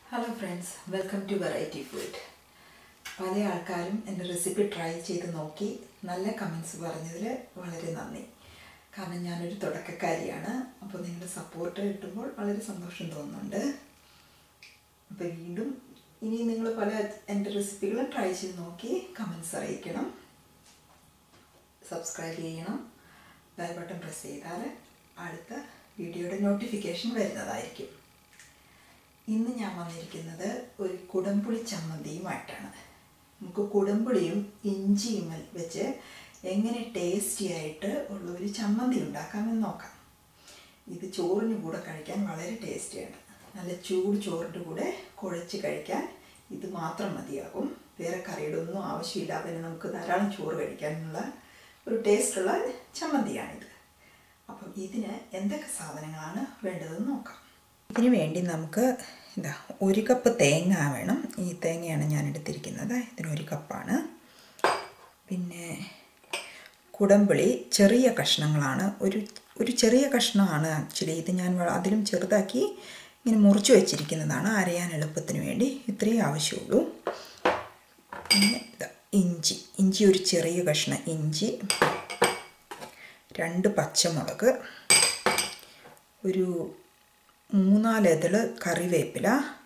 hello friends welcome to variety food പല ആൾക്കാരും എൻ്റെ റെസിപ്പി ട്രൈ ചെയ്ത് നോക്കി നല്ല കമൻസ് പറഞ്ഞതിൽ വളരെ നന്ദി കാരണം ഞാനൊരു തുടക്കക്കാരിയാണ് അപ്പോൾ നിങ്ങളുടെ സപ്പോർട്ട് കിട്ടുമ്പോൾ വളരെ സന്തോഷം തോന്നുന്നുണ്ട് അപ്പോൾ വീണ്ടും ഇനി നിങ്ങൾ പല എൻ്റെ റെസിപ്പികളും ട്രൈ ചെയ്ത് നോക്കി കമൻസ് അറിയിക്കണം സബ്സ്ക്രൈബ് ചെയ്യണം ബെൽ ബട്ടൺ പ്രസ് ചെയ്താൽ അടുത്ത വീഡിയോയുടെ നോട്ടിഫിക്കേഷൻ വരുന്നതായിരിക്കും ഇന്ന് ഞാൻ വന്നിരിക്കുന്നത് ഒരു കുടംപുളി ചമ്മന്തിയുമായിട്ടാണ് നമുക്ക് കുടംപുളിയും ഇഞ്ചിയും വെച്ച് എങ്ങനെ ടേസ്റ്റി ആയിട്ട് ഉള്ള ഒരു ചമ്മന്തി ഉണ്ടാക്കാമെന്ന് നോക്കാം ഇത് ചോറിന് കൂടെ കഴിക്കാൻ വളരെ ടേസ്റ്റിയാണ് നല്ല ചൂട് ചോറിൻ്റെ കൂടെ കുഴച്ച് കഴിക്കാൻ ഇത് മാത്രം മതിയാകും വേറെ കറിയുടെ ഒന്നും ആവശ്യമില്ല അതിന് നമുക്ക് ധാരാളം ചോറ് കഴിക്കാനുള്ള ഒരു ടേസ്റ്റുള്ള ചമ്മന്തിയാണിത് അപ്പം ഇതിന് എന്തൊക്കെ സാധനങ്ങളാണ് വേണ്ടതെന്ന് നോക്കാം ഇതിന് വേണ്ടി നമുക്ക് ഇതാ ഒരു കപ്പ് തേങ്ങ വേണം ഈ തേങ്ങയാണ് ഞാൻ എടുത്തിരിക്കുന്നത് ഇതിന് ഒരു കപ്പാണ് പിന്നെ കുടംപുളി ചെറിയ കഷ്ണങ്ങളാണ് ഒരു ഒരു ചെറിയ കഷ്ണമാണ് ആക്ച്വലി ഇത് ഞാൻ അതിലും ചെറുതാക്കി ഇങ്ങനെ മുറിച്ച് വെച്ചിരിക്കുന്നതാണ് അരയാൻ എളുപ്പത്തിന് വേണ്ടി ഇത്രയും ആവശ്യമുള്ളൂ പിന്നെ ഇതാ ഇഞ്ചി ഇഞ്ചി ഒരു ചെറിയ കഷ്ണം ഇഞ്ചി രണ്ട് പച്ചമുളക് ഒരു മൂന്നാലിതൾ കറിവേപ്പില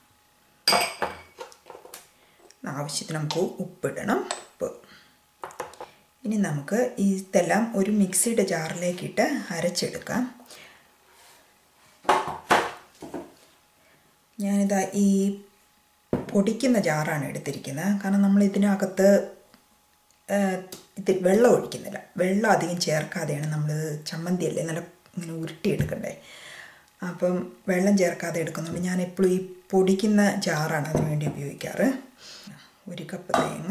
ആവശ്യത്തിന് നമുക്ക് ഉപ്പിടണം ഉപ്പ് ഇനി നമുക്ക് ഇതെല്ലാം ഒരു മിക്സിയുടെ ജാറിലേക്കിട്ട് അരച്ചെടുക്കാം ഞാനിതാ ഈ പൊടിക്കുന്ന ജാറാണ് എടുത്തിരിക്കുന്നത് കാരണം നമ്മൾ ഇതിനകത്ത് ഇത് വെള്ളം ഒഴിക്കുന്നില്ല വെള്ളം അധികം ചേർക്കാതെയാണ് നമ്മൾ ചമ്മന്തിയല്ലേ നല്ല ഇങ്ങനെ ഉരുട്ടിയെടുക്കണ്ടേ അപ്പം വെള്ളം ചേർക്കാതെ എടുക്കുന്നുണ്ട് ഞാൻ എപ്പോഴും ഈ പൊടിക്കുന്ന ജാറാണ് അതിന് വേണ്ടി ഉപയോഗിക്കാറ് ഒരു കപ്പ് തേങ്ങ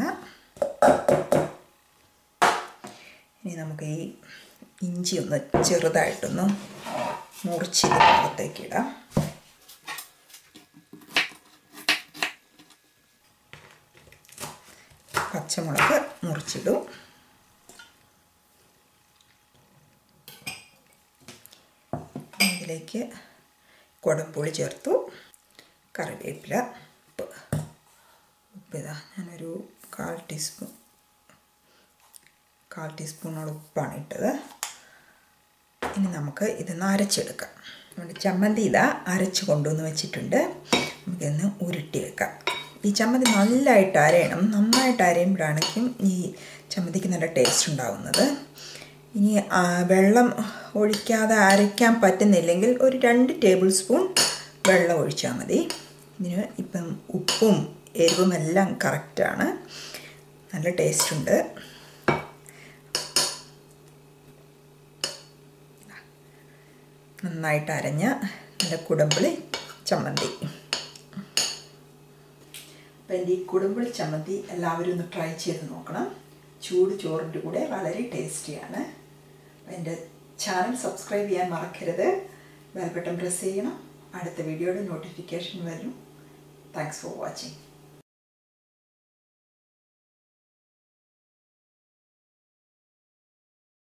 ഇനി നമുക്ക് ഈ ഇഞ്ചി ഒന്ന് ചെറുതായിട്ടൊന്ന് മുറിച്ച് ഇതിനകത്തേക്ക് ഇടാം പച്ചമുളക് മുറിച്ചിടും ഇതിലേക്ക് കുടംപുളി ചേർത്തു കറിവേപ്പില ഉപ്പ് ഉപ്പ് ഇതാ ഞാനൊരു കാൽ ടീസ്പൂൺ കാൽ ടീസ്പൂണോളം ഉപ്പാണ് ഇട്ടത് ഇനി നമുക്ക് ഇതൊന്ന് അരച്ചെടുക്കാം നമ്മുടെ ചമ്മന്തി ഇതാ അരച്ച് കൊണ്ടുവന്ന് വെച്ചിട്ടുണ്ട് നമുക്കിന്ന് ഉരുട്ടി വെക്കാം ഈ ചമ്മന്തി നല്ലതായിട്ട് അരയണം നന്നായിട്ട് അരയുമ്പോഴാണെങ്കിലും ഈ ചമ്മന്തിക്ക് നല്ല ടേസ്റ്റ് ഉണ്ടാവുന്നത് ഇനി വെള്ളം ഒഴിക്കാതെ അരയ്ക്കാൻ പറ്റുന്നില്ലെങ്കിൽ ഒരു രണ്ട് ടേബിൾ സ്പൂൺ വെള്ളം ഒഴിച്ചാൽ മതി ഇതിന് ഇപ്പം ഉപ്പും എരിവും എല്ലാം കറക്റ്റാണ് നല്ല ടേസ്റ്റ് ഉണ്ട് നന്നായിട്ട് അരഞ്ഞ നല്ല കുടമ്പിളി ചമ്മന്തി അപ്പം എൻ്റെ ഈ കുടമ്പിളി ചമ്മന്തി എല്ലാവരും ഒന്ന് ട്രൈ ചെയ്ത് നോക്കണം ചൂട് ചോറിൻ്റെ കൂടെ വളരെ ടേസ്റ്റിയാണ് എൻ്റെ ചാനൽ സബ്സ്ക്രൈബ് ചെയ്യാൻ മറക്കരുത് ബെൽ ബട്ടൺ പ്രസ് ചെയ്യണം അടുത്ത വീഡിയോയുടെ നോട്ടിഫിക്കേഷൻ വരും താങ്ക്സ് ഫോർ വാച്ചിങ്